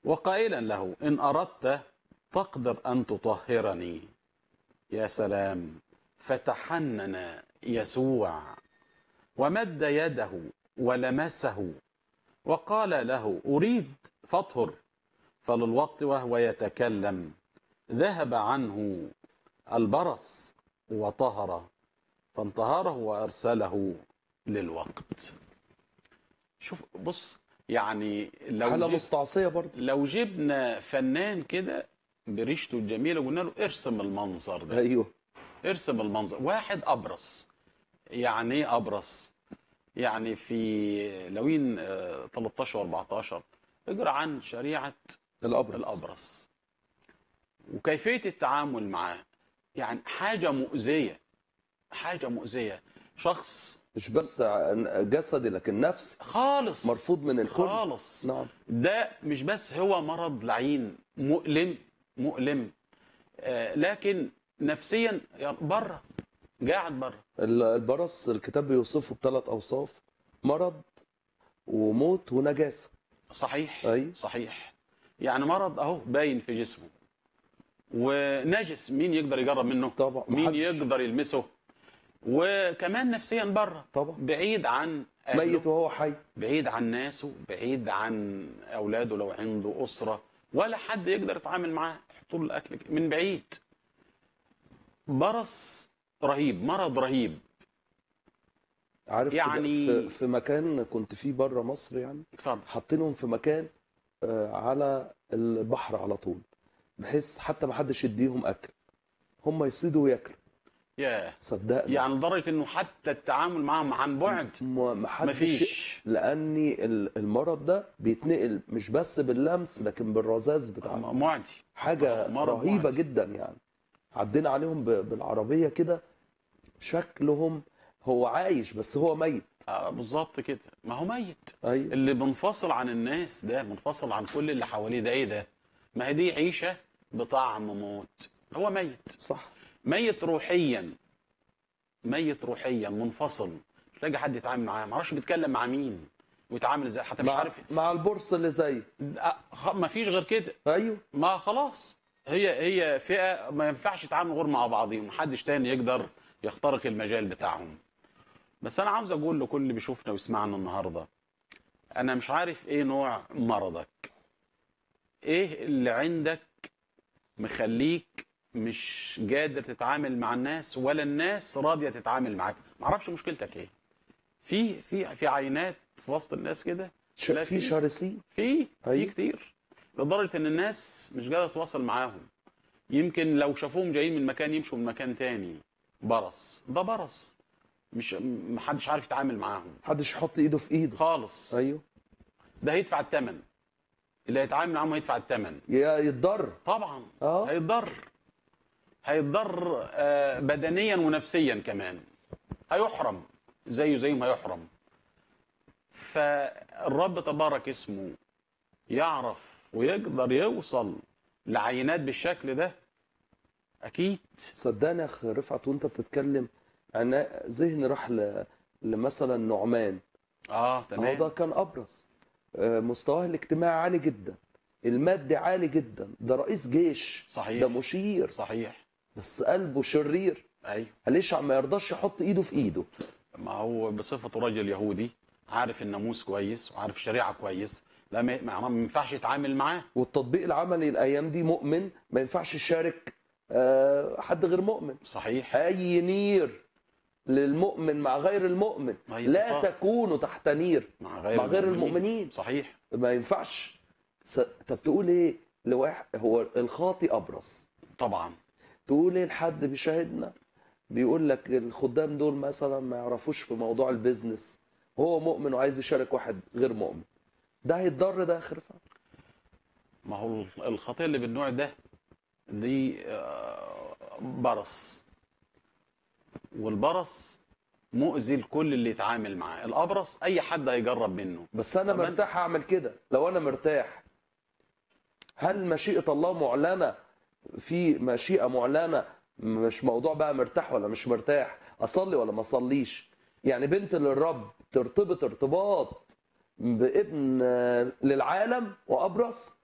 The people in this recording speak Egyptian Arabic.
وقائلا له إن أردت تقدر أن تطهرني يا سلام فتحنن يسوع ومد يده ولمسه وقال له أريد فاطهر فللوقت وهو يتكلم ذهب عنه البرص وطهر فانتهره وأرسله للوقت شوف بص يعني لو حاله جبت مستعصيه برضه لو جبنا فنان كده بريشته الجميله وقلنا له ارسم المنظر ده ايوه ارسم المنظر واحد ابرص يعني ايه ابرص يعني في لوين آه، 13 و14 اقرا عن شريعه الابرص الابرص وكيفيه التعامل معاه يعني حاجه مؤذيه حاجه مؤذيه شخص مش بس ع- جسدي لكن نفسي خالص مرفوض من الكل خالص نعم ده مش بس هو مرض لعين مؤلم مؤلم آه لكن نفسيا بره قاعد بره ال- البرص الكتاب بيوصفه بثلاث اوصاف مرض وموت ونجاسه صحيح أيوة. صحيح يعني مرض اهو باين في جسمه ونجس مين يقدر يقرب منه طبعا مين محدش. يقدر يلمسه وكمان نفسيا بره طبعا بعيد عن أهله، ميت وهو حي بعيد عن ناسه بعيد عن اولاده لو عنده اسره ولا حد يقدر يتعامل معاه يحطوا له الاكل من بعيد برص رهيب مرض رهيب عارف يعني- في, في مكان كنت فيه بره مصر يعني اتفضل حاطينهم في مكان آه، على البحر على طول بحيث حتى ما حدش يديهم اكل هم يصيدوا وياكلوا ياه صدقني يعني لدرجه انه حتى التعامل معاهم عن بعد ما ما حدش مفيش لان ال- المرض ده بيتنقل مش بس باللمس لكن بالرذاذ بتاع معدي حاجه مرض رهيبه معدي. جدا يعني عدينا عليهم ب- بالعربيه كده شكلهم هو عايش بس هو ميت آه بالظبط كده ما هو ميت ايوه اللي منفصل عن الناس ده منفصل عن كل اللي حواليه ده ايه ده ما هي دي عيشه بطعم موت هو ميت صح ميت روحيا ميت روحيا منفصل مش لاقي حد يتعامل معاه ما اعرفش بيتكلم مع مين ويتعامل ازاي حتى مش مع عارف مع البورصه اللي زي ما فيش غير كده ايوه ما خلاص هي هي فئه ما ينفعش يتعاملوا غير مع بعضهم محدش تاني يقدر يخترق المجال بتاعهم بس انا عاوز اقول لكل اللي بيشوفنا ويسمعنا النهارده انا مش عارف ايه نوع مرضك ايه اللي عندك مخليك مش قادر تتعامل مع الناس ولا الناس راضيه تتعامل معاك معرفش مشكلتك ايه في في في عينات في وسط الناس كده ش- لا في في. شرسين في في أيوة. كتير لدرجه ان الناس مش قادره تتواصل معاهم يمكن لو شافوهم جايين من مكان يمشوا من مكان تاني برص ده برص مش محدش عارف يتعامل معاهم محدش يحط ايده في ايده خالص ايوه ده هيدفع الثمن اللي هيتعامل معاهم هيدفع الثمن يا يتضر طبعا اه هيتضر هيتضر آه، بدنيا ونفسيا كمان هيحرم زيه زي ما هيحرم فالرب تبارك اسمه يعرف ويقدر يوصل لعينات بالشكل ده اكيد صدقني يا اخ رفعت وانت بتتكلم انا ذهني راح ل... لمثلا نعمان اه هو ده تمام كان ابرص آه، مستواه الاجتماعي عالي جدا المادي عالي جدا ده رئيس جيش ده صحيح مشير صحيح بس قلبه شرير ايوه ليش ما يرضاش يحط ايده في ايده ما هو بصفته راجل يهودي عارف الناموس كويس وعارف الشريعه كويس لا ما ما- ما ينفعش يتعامل معاه والتطبيق العملي الايام دي مؤمن ما ينفعش يشارك آه، حد غير مؤمن صحيح اي نير للمؤمن مع غير المؤمن أي لا اتفاق. تكونوا تحت نير مع غير مع غير المؤمنين صحيح ما ينفعش س... طب تقول ايه لواحد هو الخاطي ابرص طبعا تقول ايه لحد بيشاهدنا بيقول لك الخدام دول مثلا ما يعرفوش في موضوع البيزنس هو مؤمن وعايز يشارك واحد غير مؤمن ده هيتضر ده يا اخي رفعت ما هو الخطيه اللي بالنوع ده دي آه، برص والبرص مؤذي لكل اللي يتعامل معاه الابرص اي حد هيجرب منه بس انا طب أنت- مرتاح اعمل كده لو انا مرتاح هل مشيئة الله معلنة في مشيئة معلنة مش موضوع بقى مرتاح ولا مش مرتاح اصلي ولا ما اصليش يعني بنت للرب ترتبط ارتباط بابن للعالم وابرص